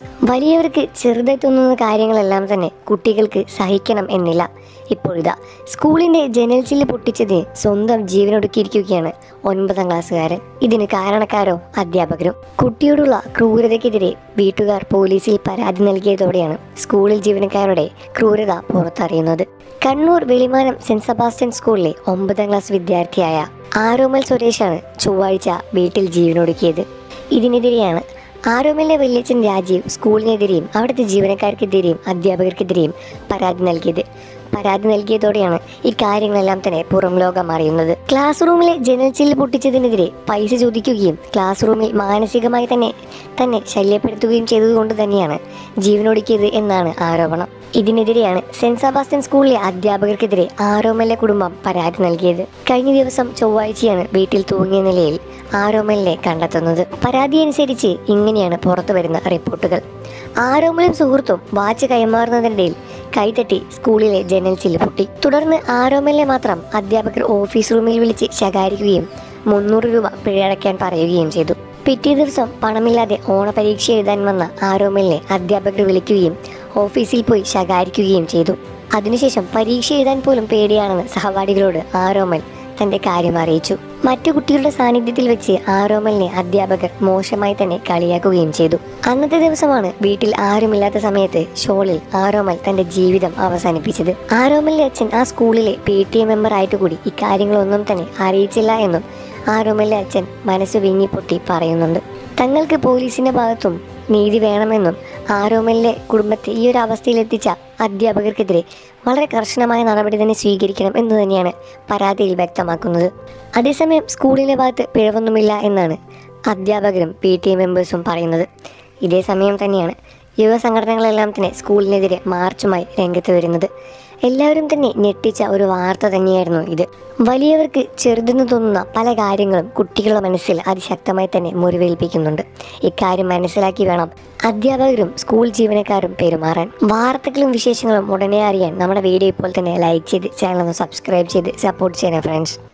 വലിയവർക്ക് ചെറുതായി തോന്നുന്ന കാര്യങ്ങളെല്ലാം തന്നെ കുട്ടികൾക്ക് സഹിക്കണം എന്നില്ല ഇപ്പോഴിതാ സ്കൂളിന്റെ ജനൽ ചില്ല് പൊട്ടിച്ചതിന് സ്വന്തം ജീവനൊടുക്കിയിരിക്കുകയാണ് ഒൻപതാം ക്ലാസ്സുകാരൻ ഇതിന് കാരണക്കാരോ അധ്യാപകരും കുട്ടിയോടുള്ള ക്രൂരതയ്ക്കെതിരെ വീട്ടുകാർ പോലീസിൽ പരാതി നൽകിയതോടെയാണ് സ്കൂളിൽ ജീവനക്കാരുടെ ക്രൂരത പുറത്തറിയുന്നത് കണ്ണൂർ വെളിമാനം സെന്റ് സെബാസ്റ്റ്യൻ സ്കൂളിലെ ഒമ്പതാം ക്ലാസ് വിദ്യാർത്ഥിയായ ആരോമൽ സുരേഷാണ് ചൊവ്വാഴ്ച വീട്ടിൽ ജീവനൊടുക്കിയത് ഇതിനെതിരെയാണ് ആരോമലിലെ വല്യച്ഛൻ രാജീവ് സ്കൂളിനെതിരെയും അവിടുത്തെ ജീവനക്കാർക്കെതിരെയും അധ്യാപകർക്കെതിരെയും പരാതി നൽകിയത് പരാതി നൽകിയതോടെയാണ് ഈ കാര്യങ്ങളെല്ലാം തന്നെ പുറം ലോകം അറിയുന്നത് ക്ലാസ് റൂമിലെ ജനൽ ചില്ല് പൊട്ടിച്ചതിനെതിരെ പൈസ ചോദിക്കുകയും ക്ലാസ് റൂമിൽ മാനസികമായി തന്നെ തന്നെ ശല്യപ്പെടുത്തുകയും ചെയ്തതുകൊണ്ട് തന്നെയാണ് ജീവനൊടുക്കിയത് എന്നാണ് ആരോപണം ഇതിനെതിരെയാണ് സെന്റ് സെബാസ്റ്റ്യൻ സ്കൂളിലെ അധ്യാപകർക്കെതിരെ ആരോമലിലെ കുടുംബം പരാതി നൽകിയത് കഴിഞ്ഞ ദിവസം ചൊവ്വാഴ്ചയാണ് വീട്ടിൽ തൂങ്ങിയ നിലയിൽ ആരോമലിനെ കണ്ടെത്തുന്നത് പരാതി അനുസരിച്ച് ഇങ്ങനെയാണ് പുറത്തു വരുന്ന റിപ്പോർട്ടുകൾ ആരോമലും സുഹൃത്തും വാച്ച് കൈമാറുന്നതിനിടയിൽ കൈതട്ടി സ്കൂളിലെ ജനൽ ചില്ല് പൊട്ടി തുടർന്ന് ആരോമലിനെ മാത്രം അധ്യാപകർ ഓഫീസ് റൂമിൽ വിളിച്ച് ശകാരിക്കുകയും മുന്നൂറ് രൂപ പിഴയടയ്ക്കാൻ പറയുകയും ചെയ്തു പിറ്റേ ദിവസം പണമില്ലാതെ ഓണപരീക്ഷ എഴുതാൻ വന്ന ആരോമലിനെ അധ്യാപകർ വിളിക്കുകയും ഓഫീസിൽ പോയി ശകാരിക്കുകയും ചെയ്തു അതിനുശേഷം പരീക്ഷ എഴുതാൻ പോലും പേടിയാണെന്ന് സഹപാഠികളോട് ആരോമൽ തന്റെ കാര്യം അറിയിച്ചു മറ്റു കുട്ടികളുടെ സാന്നിധ്യത്തിൽ വെച്ച് ആരോമലിനെ അധ്യാപകർ മോശമായി തന്നെ കളിയാക്കുകയും ചെയ്തു അന്നത്തെ ദിവസമാണ് വീട്ടിൽ ആരുമില്ലാത്ത സമയത്ത് ഷോളിൽ ആരോമൽ തന്റെ ജീവിതം അവസാനിപ്പിച്ചത് ആരോമലിന്റെ അച്ഛൻ ആ സ്കൂളിലെ പി ടി എ മെമ്പർ ആയിട്ട് കൂടി ഇക്കാര്യങ്ങളൊന്നും തന്നെ അറിയിച്ചില്ല എന്നും ആരോമലിന്റെ അച്ഛൻ മനസ്സ് വിങ്ങിപ്പൊട്ടി പറയുന്നുണ്ട് തങ്ങൾക്ക് പോലീസിന്റെ ഭാഗത്തും നീതി വേണമെന്നും ആരോമലിന്റെ കുടുംബത്തെ ഈ ഒരു അവസ്ഥയിലെത്തിച്ച അധ്യാപകർക്കെതിരെ വളരെ കർശനമായ നടപടി തന്നെ സ്വീകരിക്കണം എന്ന് തന്നെയാണ് പരാതിയിൽ വ്യക്തമാക്കുന്നത് അതേസമയം സ്കൂളിന്റെ ഭാഗത്ത് പിഴവൊന്നുമില്ല എന്നാണ് അധ്യാപകരും പി ടി എ മെമ്പേഴ്സും പറയുന്നത് ഇതേ സമയം തന്നെയാണ് യുവ സംഘടനകളെല്ലാം തന്നെ സ്കൂളിനെതിരെ മാർച്ചുമായി രംഗത്ത് വരുന്നത് എല്ലാവരും തന്നെ ഞെട്ടിച്ച ഒരു വാർത്ത തന്നെയായിരുന്നു ഇത് വലിയവർക്ക് ചെറുതെന്ന് തോന്നുന്ന പല കാര്യങ്ങളും കുട്ടികളുടെ മനസ്സിൽ അതിശക്തമായി തന്നെ മുറിവേൽപ്പിക്കുന്നുണ്ട് ഇക്കാര്യം മനസ്സിലാക്കി വേണം അധ്യാപകരും സ്കൂൾ ജീവനക്കാരും പെരുമാറാൻ വാർത്തകളും വിശേഷങ്ങളും ഉടനെ അറിയാൻ നമ്മുടെ വീഡിയോ ഇപ്പോൾ തന്നെ ലൈക്ക് ചെയ്ത് ചാനൽ ഒന്ന് സബ്സ്ക്രൈബ് ചെയ്ത് സപ്പോർട്ട് ചെയ്യണം ഫ്രണ്ട്സ്